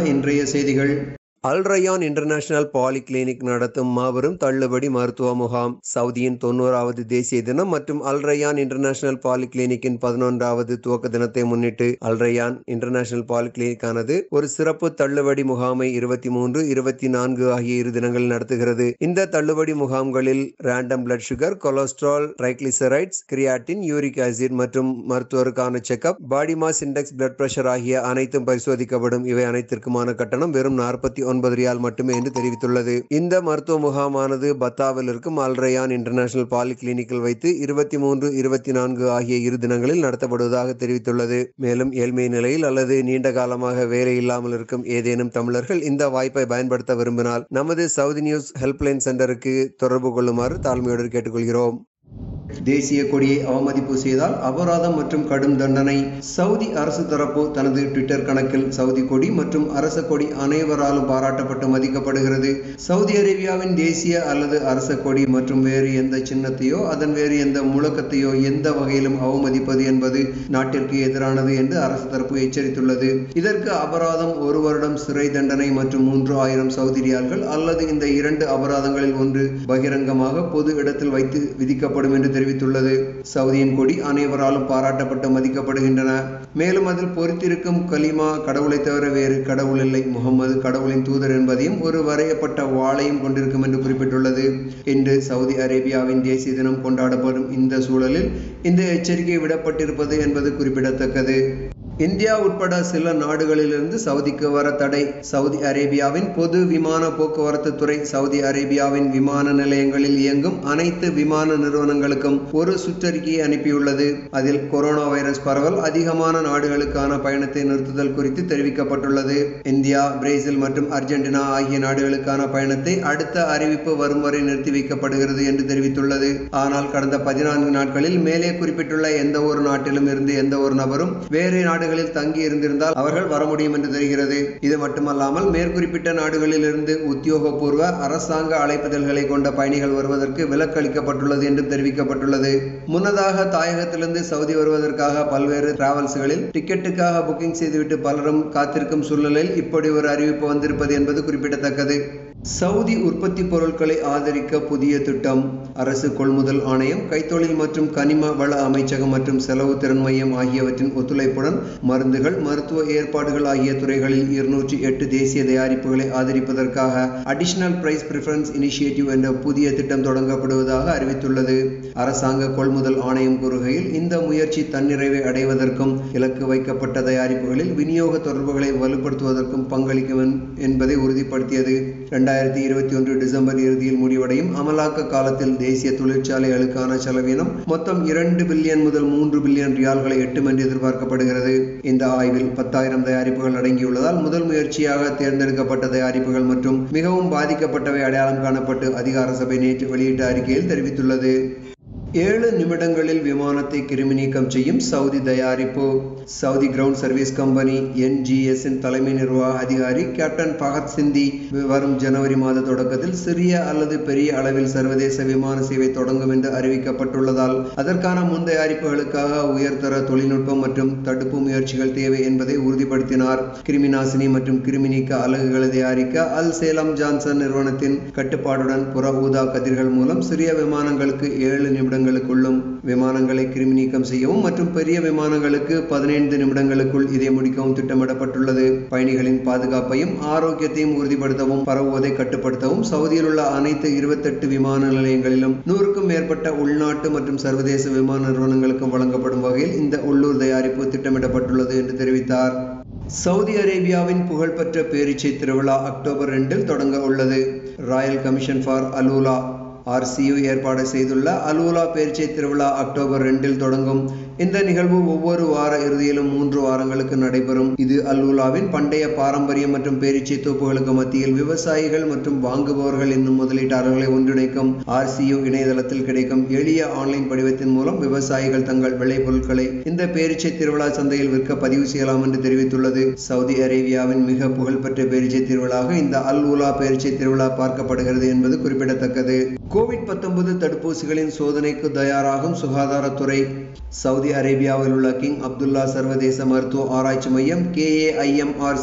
இன்றைய செய்திகள் Al Rayan International Poly Clinic நடத்தும் மாபெரும் தள்ளுபடி மருத்துவ முகாம் சவுதியின் தொண்ணூறாவது தேசிய தினம் மற்றும் அல் ரயான் இன்டர்நேஷனல் பாலி கிளினிக்கின் பதினொன்றாவது துவக்க தினத்தை முன்னிட்டு அல் ரயான் இன்டர்நேஷனல் பாலி கிளினிக்கானது ஒரு சிறப்பு தள்ளுபடி முகாமை இருபத்தி மூன்று இருபத்தி நான்கு ஆகிய இரு தினங்களில் நடத்துகிறது இந்த தள்ளுபடி முகாம்களில் random blood sugar cholesterol triglycerides creatine uric acid மற்றும் மருத்துவருக்கான checkup body mass index blood pressure ஆகிய அனைத்தும் பரிசோதிக்கப்படும் இவை அனைத்திற்குமான கட்டணம் வெறும் நாற்பத்தி ஒன்பது ரியால் மட்டுமே என்று தெரிவித்துள்ளது இந்த மருத்துவ முகாமானது பத்தாவில் இருக்கும் அல்ரயான் இன்டர்நேஷனல் பாலி கிளினிக்கில் வைத்து இருபத்தி மூன்று இருபத்தி நான்கு ஆகிய இரு தினங்களில் நடத்தப்படுவதாக தெரிவித்துள்ளது மேலும் ஏழ்மை நிலையில் அல்லது நீண்ட காலமாக வேலை இல்லாமல் இருக்கும் ஏதேனும் தமிழர்கள் இந்த வாய்ப்பை பயன்படுத்த விரும்பினால் நமது சவுதி நியூஸ் ஹெல்ப்லைன் சென்டருக்கு தொடர்பு கொள்ளுமாறு தாழ்மையோடு கேட்டுக்கொள்கிறோம் தேசிய கொடியை அவமதிப்பு செய்தால் அபராதம் மற்றும் கடும் தண்டனை சவுதி அரசு தரப்பு தனது ட்விட்டர் கணக்கில் சவுதி கொடி மற்றும் அரச கொடி அனைவராலும் பாராட்டப்பட்டு மதிக்கப்படுகிறது சவுதி அரேபியாவின் தேசிய அல்லது அரச கொடி மற்றும் வேறு எந்த சின்னத்தையோ அதன் வேறு எந்த முழக்கத்தையோ எந்த வகையிலும் அவமதிப்பது என்பது நாட்டிற்கு எதிரானது என்று அரசு தரப்பு எச்சரித்துள்ளது இதற்கு அபராதம் ஒரு வருடம் சிறை தண்டனை மற்றும் மூன்று ஆயிரம் சவுதி ரியால்கள் அல்லது இந்த இரண்டு அபராதங்களில் ஒன்று பகிரங்கமாக பொது இடத்தில் வைத்து விதிக்கப்படும் என்று தெரிவித்துள்ளது சவுதியின் கொடி அனைவராலும் பாராட்டப்பட்டு மதிக்கப்படுகின்றன மேலும் அதில் பொறித்திருக்கும் கலிமா கடவுளை தவிர வேறு கடவுள் இல்லை முகமது கடவுளின் தூதர் என்பதையும் ஒரு வரையப்பட்ட வாளையும் கொண்டிருக்கும் என்று குறிப்பிட்டுள்ளது இன்று சவுதி அரேபியாவின் தேசிய தினம் கொண்டாடப்படும் இந்த சூழலில் இந்த எச்சரிக்கை விடப்பட்டிருப்பது என்பது குறிப்பிடத்தக்கது இந்தியா உட்பட சில நாடுகளிலிருந்து சவுதிக்கு வர தடை சவுதி அரேபியாவின் பொது விமான போக்குவரத்து துறை சவுதி அரேபியாவின் விமான நிலையங்களில் இயங்கும் அனைத்து விமான நிறுவனங்களுக்கும் ஒரு சுற்றறிக்கையை அனுப்பியுள்ளது அதில் கொரோனா வைரஸ் பரவல் அதிகமான நாடுகளுக்கான பயணத்தை நிறுத்துதல் குறித்து தெரிவிக்கப்பட்டுள்ளது இந்தியா பிரேசில் மற்றும் அர்ஜென்டினா ஆகிய நாடுகளுக்கான பயணத்தை அடுத்த அறிவிப்பு வரும் வரை நிறுத்தி வைக்கப்படுகிறது என்று தெரிவித்துள்ளது ஆனால் கடந்த பதினான்கு நாட்களில் மேலே குறிப்பிட்டுள்ள எந்த ஒரு நாட்டிலும் இருந்து எந்த ஒரு நபரும் வேறு நாடுகள் நாடுகளில் தங்கி இருந்திருந்தால் அவர்கள் வர முடியும் என்று தெரிகிறது இது மட்டுமல்லாமல் மேற்குறிப்பிட்ட நாடுகளில் இருந்து உத்தியோகபூர்வ அரசாங்க அழைப்புதல்களை கொண்ட பயணிகள் வருவதற்கு விலக்கு அளிக்கப்பட்டுள்ளது என்று தெரிவிக்கப்பட்டுள்ளது முன்னதாக தாயகத்திலிருந்து சவுதி வருவதற்காக பல்வேறு டிராவல்ஸ்களில் டிக்கெட்டுக்காக புக்கிங் செய்துவிட்டு பலரும் காத்திருக்கும் சூழ்நிலையில் இப்படி ஒரு அறிவிப்பு வந்திருப்பது என்பது குறிப்பிடத்தக்கது சவுதி உற்பத்தி பொருட்களை ஆதரிக்க புதிய திட்டம் அரசு கொள்முதல் ஆணையம் கைத்தொழில் மற்றும் கனிம வள அமைச்சகம் மற்றும் செலவு திறன் மையம் ஆகியவற்றின் ஒத்துழைப்புடன் மருந்துகள் மருத்துவ ஏற்பாடுகள் ஆகிய துறைகளில் இருநூற்றி எட்டு தேசிய தயாரிப்புகளை ஆதரிப்பதற்காக அடிஷனல் பிரைஸ் பிரிஃபரன்ஸ் இனிஷியேட்டிவ் என்ற புதிய திட்டம் தொடங்கப்படுவதாக அறிவித்துள்ளது அரசாங்க கொள்முதல் ஆணையம் கூறுகையில் இந்த முயற்சி தன்னிறைவை அடைவதற்கும் இலக்கு வைக்கப்பட்ட தயாரிப்புகளில் விநியோக தொடர்புகளை வலுப்படுத்துவதற்கும் பங்களிக்கும் என்பதை உறுதிப்படுத்தியது இரண்டாயிரத்தி இருபத்தி ஒன்று டிசம்பர் இறுதியில் முடிவடையும் அமலாக்க காலத்தில் தேசிய தொழிற்சாலைகளுக்கான செலவினம் மொத்தம் இரண்டு பில்லியன் முதல் மூன்று பில்லியன் ரியால்களை எட்டும் என்று எதிர்பார்க்கப்படுகிறது இந்த ஆய்வில் பத்தாயிரம் தயாரிப்புகள் அடங்கியுள்ளதால் முதல் முயற்சியாக தேர்ந்தெடுக்கப்பட்ட தயாரிப்புகள் மற்றும் மிகவும் பாதிக்கப்பட்டவை அடையாளம் காணப்பட்டு அதிகார சபை நேற்று வெளியிட்ட அறிக்கையில் தெரிவித்துள்ளது ஏழு நிமிடங்களில் விமானத்தை கிருமி நீக்கம் செய்யும் சவுதி தயாரிப்பு Saudi ground service company NGS தலைமை நிர்வாக அதிகாரி கேப்டன் பகத் சிந்தி வரும் ஜனவரி மாத தொடக்கத்தில் சிறிய அல்லது பெரிய அளவில் சர்வதேச விமான சேவை தொடங்கும் என்று அறிவிக்கப்பட்டுள்ளதால் அதற்கான முன் தயாரிப்புகளுக்காக உயர்தர தொழில்நுட்பம் மற்றும் தடுப்பு முயற்சிகள் தேவை என்பதை உறுதிப்படுத்தினார் கிருமி நாசினி மற்றும் கிருமி நீக்க அலகுகளை தயாரிக்க அல் சேலம் ஜான்சன் நிறுவனத்தின் கட்டுப்பாடுடன் புற ஊதா கதிர்கள் மூலம் சிறிய விமானங்களுக்கு ஏழு நிமிடங்கள் நிமிடங்களுக்குள்ளும் விமானங்களை கிருமி நீக்கம் செய்யவும் மற்றும் பெரிய விமானங்களுக்கு பதினைந்து நிமிடங்களுக்குள் இதை முடிக்கவும் திட்டமிடப்பட்டுள்ளது பயணிகளின் பாதுகாப்பையும் ஆரோக்கியத்தையும் உறுதிப்படுத்தவும் பரவுவதை கட்டுப்படுத்தவும் சவுதியில் உள்ள அனைத்து இருபத்தெட்டு விமான நிலையங்களிலும் நூறுக்கும் மேற்பட்ட உள்நாட்டு மற்றும் சர்வதேச விமான நிறுவனங்களுக்கும் வழங்கப்படும் வகையில் இந்த உள்ளூர் தயாரிப்பு திட்டமிடப்பட்டுள்ளது என்று தெரிவித்தார் சவுதி அரேபியாவின் புகழ்பெற்ற பேரீச்சை திருவிழா அக்டோபர் ரெண்டில் தொடங்க உள்ளது Royal Commission for AlUla RCU ஏற்பாடு செய்துள்ள அலுவலா பேர்ச்சை திருவிழா அக்டோபர் ரெண்டில் தொடங்கும் இந்த நிகழ்வு ஒவ்வொரு வார இறுதியிலும் மூன்று வாரங்களுக்கு நடைபெறும் இது அல்லுலாவின் பண்டைய பாரம்பரியம் மற்றும் பேரீச்சை தோப்புகளுக்கு மத்தியில் விவசாயிகள் மற்றும் வாங்குபவர்கள் என்னும் முதலீட்டாளர்களை ஒன்றிணைக்கும் ஆர்சியு இணையதளத்தில் கிடைக்கும் எளிய ஆன்லைன் படிவத்தின் மூலம் விவசாயிகள் தங்கள் விளைபொருட்களை இந்த பேரீச்சை திருவிழா சந்தையில் விற்க பதிவு செய்யலாம் என்று தெரிவித்துள்ளது சவுதி அரேபியாவின் மிக புகழ்பெற்ற பேரீச்சை திருவிழாக இந்த அல் உலா பேரீச்சை திருவிழா பார்க்கப்படுகிறது என்பது குறிப்பிடத்தக்கது கோவிட் பத்தொன்பது தடுப்பூசிகளின் சோதனைக்கு தயாராகும் சுகாதாரத்துறை சவுதி அரேபியாவில் உள்ள கிங் அப்துல்லா சர்வதேச மருத்துவ ஆராய்ச்சி மையம் கேஏஐஎம்ஆர்சி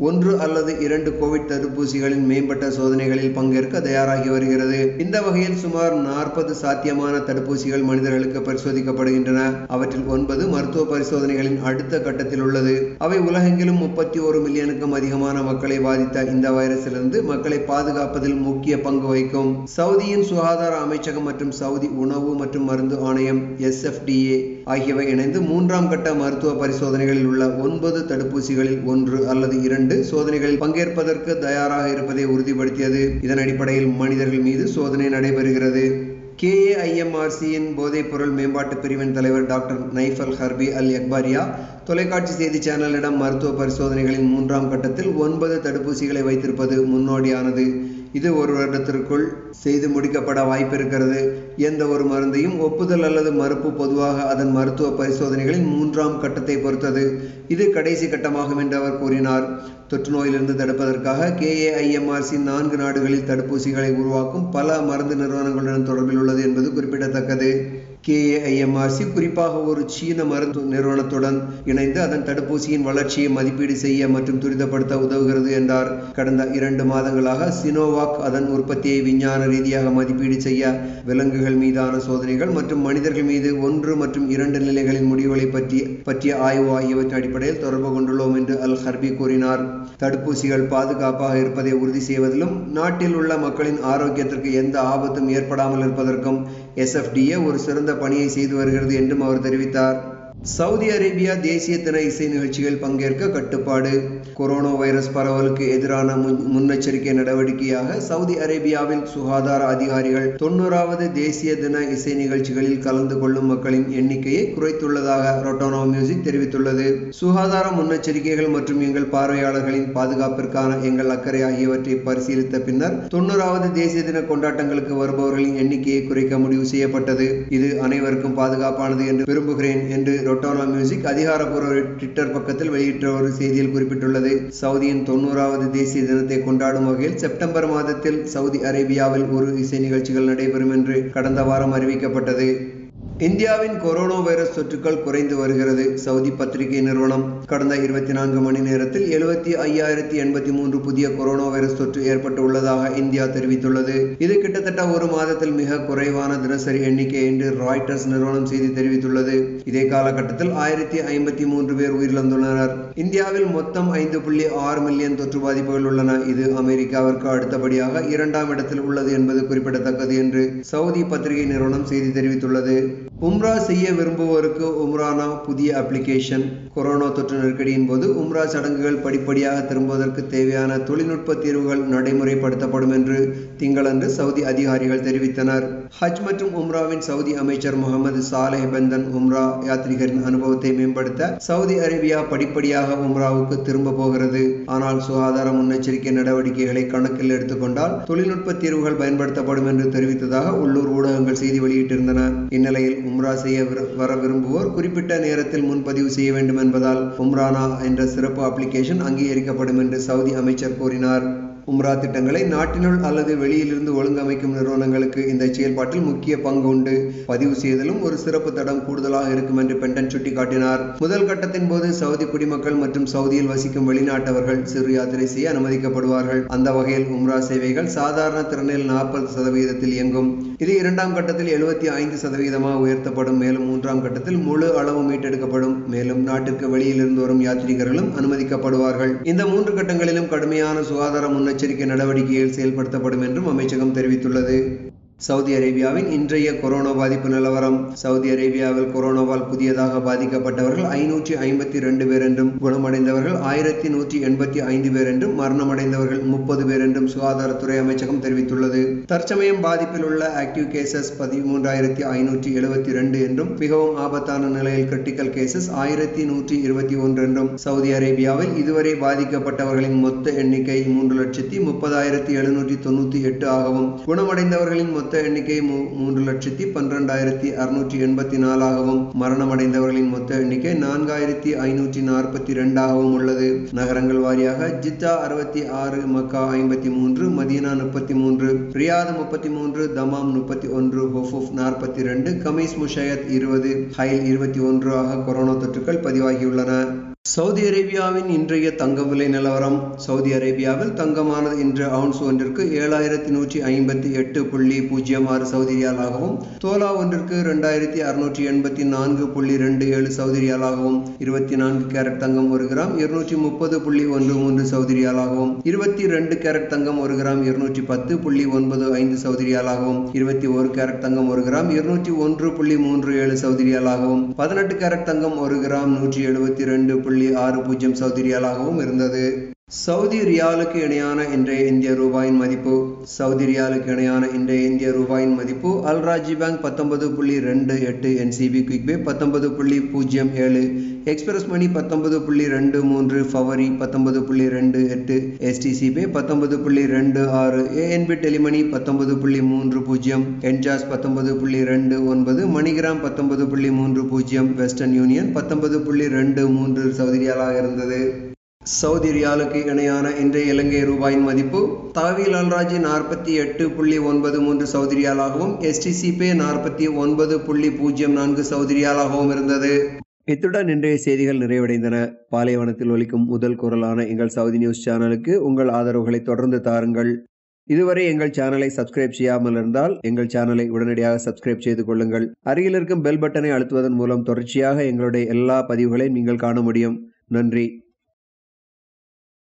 ஒன்று அல்லது இரண்டு கோவிட் தடுப்பூசிகளின் மேம்பட்ட சோதனைகளில் பங்கேற்க தயாராகி வருகிறது இந்த வகையில் சுமார் நாற்பது சாத்தியமான தடுப்பூசிகள் மனிதர்களுக்கு பரிசோதிக்கப்படுகின்றன அவற்றில் ஒன்பது மருத்துவ பரிசோதனைகளின் அடுத்த கட்டத்தில் உள்ளது அவை உலகெங்கிலும் முப்பத்தி ஒரு மில்லியனுக்கும் அதிகமான மக்களை பாதித்த இந்த வைரஸிலிருந்து மக்களை பாதுகாப்பதில் முக்கிய பங்கு வகிக்கும் சவுதியின் சுகாதார அமைச்சகம் மற்றும் சவுதி உணவு மற்றும் மருந்து ஆணையம் எஸ்எஃப்டிஏ ஆகியவை இணைந்து மூன்றாம் கட்ட மருத்துவ பரிசோதனைகளில் உள்ள ஒன்பது தடுப்பூசிகளில் ஒன்று அல்லது இரண்டு சோதனைகளில் பங்கேற்பதற்கு தயாராக இருப்பதை உறுதிப்படுத்தியது இதன் அடிப்படையில் மனிதர்கள் மீது சோதனை நடைபெறுகிறது கேஏஐஎம்ஆர்சியின் போதைப்பொருள் மேம்பாட்டு பிரிவின் தலைவர் டாக்டர் நைஃபல் ஹர்பி அல் எக்பாரியா தொலைக்காட்சி செய்தி சேனலிடம் மருத்துவ பரிசோதனைகளின் மூன்றாம் கட்டத்தில் ஒன்பது தடுப்பூசிகளை வைத்திருப்பது முன்னோடியானது இது ஒரு வருடத்திற்குள் செய்து முடிக்கப்பட வாய்ப்பு இருக்கிறது எந்த ஒரு மருந்தையும் ஒப்புதல் அல்லது மறுப்பு பொதுவாக அதன் மருத்துவ பரிசோதனைகளின் மூன்றாம் கட்டத்தை பொறுத்தது இது கடைசி கட்டமாகும் என்று அவர் கூறினார் தொற்று நோயிலிருந்து தடுப்பதற்காக கேஏஐஎம்ஆர்சி நான்கு நாடுகளில் தடுப்பூசிகளை உருவாக்கும் பல மருந்து நிறுவனங்களுடன் தொடர்பில் உள்ளது என்பது குறிப்பிடத்தக்கது கேஏஐஎம்ஆர்சி குறிப்பாக ஒரு சீன மருந்து நிறுவனத்துடன் இணைந்து அதன் தடுப்பூசியின் வளர்ச்சியை மதிப்பீடு செய்ய மற்றும் துரிதப்படுத்த உதவுகிறது என்றார் கடந்த இரண்டு மாதங்களாக சினோவாக் அதன் உற்பத்தியை விஞ்ஞான ரீதியாக மதிப்பீடு செய்ய விலங்குகள் மீதான சோதனைகள் மற்றும் மனிதர்கள் மீது ஒன்று மற்றும் இரண்டு நிலைகளின் முடிவுகளை பற்றி பற்றிய ஆய்வு ஆகியவற்றின் அடிப்படையில் தொடர்பு கொண்டுள்ளோம் என்று அல் ஹர்பி கூறினார் தடுப்பூசிகள் பாதுகாப்பாக இருப்பதை உறுதி செய்வதிலும் நாட்டில் உள்ள மக்களின் ஆரோக்கியத்திற்கு எந்த ஆபத்தும் ஏற்படாமல் இருப்பதற்கும் எஸ்எஃப்டிஏ ஒரு சிறந்த பணியை செய்து வருகிறது என்றும் அவர் தெரிவித்தார் சவுதி அரேபியா தேசிய தின இசை நிகழ்ச்சிகள் பங்கேற்க கட்டுப்பாடு கொரோனா வைரஸ் பரவலுக்கு எதிரான முன்னெச்சரிக்கை நடவடிக்கையாக சவுதி அரேபியாவில் சுகாதார அதிகாரிகள் தொண்ணூறாவது தேசிய தின இசை நிகழ்ச்சிகளில் கலந்து கொள்ளும் மக்களின் எண்ணிக்கையை குறைத்துள்ளதாக ரொட்டோனோ மியூசிக் தெரிவித்துள்ளது சுகாதார முன்னெச்சரிக்கைகள் மற்றும் எங்கள் பார்வையாளர்களின் பாதுகாப்பிற்கான எங்கள் அக்கறை ஆகியவற்றை பரிசீலித்த பின்னர் தொண்ணூறாவது தேசிய தின கொண்டாட்டங்களுக்கு வருபவர்களின் எண்ணிக்கையை குறைக்க முடிவு செய்யப்பட்டது இது அனைவருக்கும் பாதுகாப்பானது என்று விரும்புகிறேன் என்று ரொட்டோனா மியூசிக் அதிகாரப்பூர்வ ட்விட்டர் பக்கத்தில் வெளியிட்ட ஒரு செய்தியில் குறிப்பிட்டுள்ளது சவுதியின் தொண்ணூறாவது தேசிய தினத்தை கொண்டாடும் வகையில் செப்டம்பர் மாதத்தில் சவுதி அரேபியாவில் ஒரு இசை நிகழ்ச்சிகள் நடைபெறும் என்று கடந்த வாரம் அறிவிக்கப்பட்டது இந்தியாவின் கொரோனா வைரஸ் தொற்றுக்கள் குறைந்து வருகிறது சவுதி பத்திரிகை நிறுவனம் கடந்த இருபத்தி நான்கு மணி நேரத்தில் எழுபத்தி ஐயாயிரத்தி எண்பத்தி மூன்று புதிய கொரோனா வைரஸ் தொற்று ஏற்பட்டு உள்ளதாக இந்தியா தெரிவித்துள்ளது இது கிட்டத்தட்ட ஒரு மாதத்தில் மிக குறைவான தினசரி எண்ணிக்கை என்று ராய்டர்ஸ் நிறுவனம் செய்தி தெரிவித்துள்ளது இதே காலகட்டத்தில் ஆயிரத்தி ஐம்பத்தி மூன்று பேர் உயிரிழந்துள்ளனர் இந்தியாவில் மொத்தம் ஐந்து புள்ளி ஆறு மில்லியன் தொற்று பாதிப்புகள் உள்ளன இது அமெரிக்காவிற்கு அடுத்தபடியாக இரண்டாம் இடத்தில் உள்ளது என்பது குறிப்பிடத்தக்கது என்று சவுதி பத்திரிகை நிறுவனம் செய்தி தெரிவித்துள்ளது உம்ரா செய்ய விரும்புவோருக்கு உம்ரானா புதிய அப்ளிகேஷன் கொரோனா தொற்று நெருக்கடியின் போது உம்ரா சடங்குகள் படிப்படியாக திரும்புவதற்கு தேவையான தொழில்நுட்ப தீர்வுகள் நடைமுறைப்படுத்தப்படும் என்று திங்களன்று சவுதி அதிகாரிகள் தெரிவித்தனர் ஹஜ் மற்றும் உம்ராவின் சவுதி அமைச்சர் முகமது சாலேஹ் பெந்தன் உம்ரா யாத்ரிகரின் அனுபவத்தை மேம்படுத்த சவுதி அரேபியா படிப்படியாக உம்ராவுக்கு திரும்ப போகிறது ஆனால் சுகாதார முன்னெச்சரிக்கை நடவடிக்கைகளை கணக்கில் எடுத்துக்கொண்டால் தொழில்நுட்ப தீர்வுகள் பயன்படுத்தப்படும் என்று தெரிவித்ததாக உள்ளூர் ஊடகங்கள் செய்தி வெளியிட்டிருந்தன இந்நிலையில் உம்ரா செய்ய வர விரும்புவோர் குறிப்பிட்ட நேரத்தில் முன்பதிவு செய்ய வேண்டும் என்பதால் உம்ரானா என்ற சிறப்பு அப்ளிகேஷன் அங்கீகரிக்கப்படும் என்று சவுதி அமைச்சர் கூறினார் உம்ரா திட்டங்களை நாட்டினுள் அல்லது வெளியிலிருந்து ஒழுங்கமைக்கும் நிறுவனங்களுக்கு இந்த செயல்பாட்டில் முக்கிய பங்கு உண்டு பதிவு செய்தலும் ஒரு சிறப்பு தடம் கூடுதலாக இருக்கும் என்று பெண்டன் சுட்டிக்காட்டினார் முதல் கட்டத்தின் போது சவுதி குடிமக்கள் மற்றும் சவுதியில் வசிக்கும் வெளிநாட்டவர்கள் சிறு யாத்திரை செய்ய அனுமதிக்கப்படுவார்கள் அந்த வகையில் உம்ரா சேவைகள் சாதாரண திறனில் நாற்பது சதவீதத்தில் இயங்கும் இது இரண்டாம் கட்டத்தில் எழுபத்தி ஐந்து சதவீதமாக உயர்த்தப்படும் மேலும் மூன்றாம் கட்டத்தில் முழு அளவு மீட்டெடுக்கப்படும் மேலும் நாட்டிற்கு வெளியிலிருந்து வரும் யாத்ரீகர்களும் அனுமதிக்கப்படுவார்கள் இந்த மூன்று கட்டங்களிலும் கடுமையான சுகாதார முன்னெச்சரிக்கை நடவடிக்கைகள் செயல்படுத்தப்படும் என்றும் அமைச்சகம் தெரிவித்துள்ளது சவுதி அரேபியாவின் இன்றைய கொரோனா பாதிப்பு நிலவரம் சவுதி அரேபியாவில் கொரோனாவால் புதியதாக பாதிக்கப்பட்டவர்கள் ஐநூற்றி ஐம்பத்தி ரெண்டு பேர் என்றும் குணமடைந்தவர்கள் ஆயிரத்தி நூற்றி எண்பத்தி ஐந்து பேர் என்றும் மரணமடைந்தவர்கள் முப்பது பேர் என்றும் சுகாதாரத்துறை அமைச்சகம் தெரிவித்துள்ளது தற்சமயம் பாதிப்பில் உள்ள ஆக்டிவ் கேசஸ் பதிமூன்றாயிரத்தி ஐநூற்றி எழுபத்தி ரெண்டு என்றும் மிகவும் ஆபத்தான நிலையில் கிரிட்டிக்கல் கேசஸ் ஆயிரத்தி நூற்றி இருபத்தி ஒன்று என்றும் சவுதி அரேபியாவில் இதுவரை பாதிக்கப்பட்டவர்களின் மொத்த எண்ணிக்கை மூன்று லட்சத்தி முப்பதாயிரத்தி எழுநூற்றி தொண்ணூற்றி எட்டு ஆகவும் குணமடைந்தவர்களின் மொத்த மொத்த எண்ணிக்கை மூன்று லட்சத்தி பன்னிரெண்டாயிரத்தி அறுநூற்றி எண்பத்தி நாலாகவும் மரணமடைந்தவர்களின் மொத்த எண்ணிக்கை நான்காயிரத்தி ஐநூற்றி நாற்பத்தி ரெண்டாகவும் உள்ளது நகரங்கள் வாரியாக ஜித்தா அறுபத்தி ஆறு மக்கா ஐம்பத்தி மூன்று மதீனா முப்பத்தி மூன்று ரியாத் முப்பத்தி மூன்று தமாம் முப்பத்தி ஒன்று ஹொஃபுப் நாற்பத்தி ரெண்டு கமீஸ் முஷயத் இருபது ஹைல் இருபத்தி ஒன்று ஆக கொரோனா தொற்றுகள் பதிவாகியுள்ளன சவுதி அரேபியாவின் இன்றைய தங்க விலை நிலவரம் சவுதி அரேபியாவில் தங்கமானது இன்று அவுன்ஸ் ஒன்றிற்கு ஏழாயிரத்தி நூற்றி ஐம்பத்தி எட்டு புள்ளி பூஜ்ஜியம் ஆறு சவுதி ரியாலாகவும் தோலா ஒன்றிற்கு ரெண்டாயிரத்தி அறுநூற்றி எண்பத்தி நான்கு புள்ளி ரெண்டு ஏழு சவுதி ரியாலாகவும் இருபத்தி நான்கு கேரட் தங்கம் ஒரு கிராம் இருநூற்றி முப்பது புள்ளி ஒன்று மூன்று சவுதி ரியாலாகவும் இருபத்தி ரெண்டு கேரட் தங்கம் ஒரு கிராம் இருநூற்றி பத்து புள்ளி ஒன்பது ஐந்து சவுதி ரியாலாகவும் இருபத்தி ஒரு கேரட் தங்கம் ஒரு கிராம் இருநூற்றி ஒன்று புள்ளி மூன்று ஏழு சவுதி ரியாலாகவும் பதினெட்டு கேரட் தங்கம் ஒரு கிராம் நூற்றி எழுபத்தி ரெண்டு புள்ளி ஆறு பூஜ்ஜியம் சவுதி ரியாலாகவும் இருந்தது சவுதி ரியாலுக்கு இணையான இன்றைய இந்திய ரூபாயின் மதிப்பு சவுதி ரியாலுக்கு இணையான இன்றைய இந்திய ரூபாயின் மதிப்பு அல்ராஜி பேங்க் பத்தொன்பது புள்ளி ரெண்டு எட்டு என்சிபி குயிக்பே பத்தொன்பது புள்ளி பூஜ்ஜியம் ஏழு எக்ஸ்பிரஸ் மணி பத்தொன்பது புள்ளி ரெண்டு மூன்று ஃபவரி பத்தொன்பது புள்ளி ரெண்டு எட்டு எஸ்டிசிபே பத்தொன்பது புள்ளி ரெண்டு ஆறு ஏஎன்பி டெலிமணி பத்தொன்பது புள்ளி மூன்று பூஜ்ஜியம் என்ஜாஸ் பத்தொன்பது புள்ளி ரெண்டு ஒன்பது மணிகிராம் பத்தொன்பது புள்ளி மூன்று பூஜ்ஜியம் வெஸ்டர்ன் யூனியன் பத்தொன்பது புள்ளி ரெண்டு மூன்று சவுதி ரியாலாக இருந்தது சவுதி ரியாலுக்கு இணையான இன்றைய இலங்கை ரூபாயின் மதிப்பு தாவில் அல்ராஜி நாற்பத்தி எட்டு புள்ளி ஒன்பது மூன்று சவுதி ரியாலாகவும் எஸ்டிசிபே நாற்பத்தி ஒன்பது புள்ளி பூஜ்ஜியம் நான்கு சவுதி ரியாலாகவும் இருந்தது இத்துடன் இன்றைய செய்திகள் நிறைவடைந்தன பாலைவனத்தில் ஒலிக்கும் முதல் குரலான எங்கள் சவுதி நியூஸ் சேனலுக்கு உங்கள் ஆதரவுகளை தொடர்ந்து தாருங்கள் இதுவரை எங்கள் சேனலை சப்ஸ்கிரைப் செய்யாமல் இருந்தால் எங்கள் சேனலை உடனடியாக சப்ஸ்கிரைப் செய்து கொள்ளுங்கள் அருகில் இருக்கும் பெல் பட்டனை அழுத்துவதன் மூலம் தொடர்ச்சியாக எங்களுடைய எல்லா பதிவுகளையும் நீங்கள் காண முடியும் நன்றி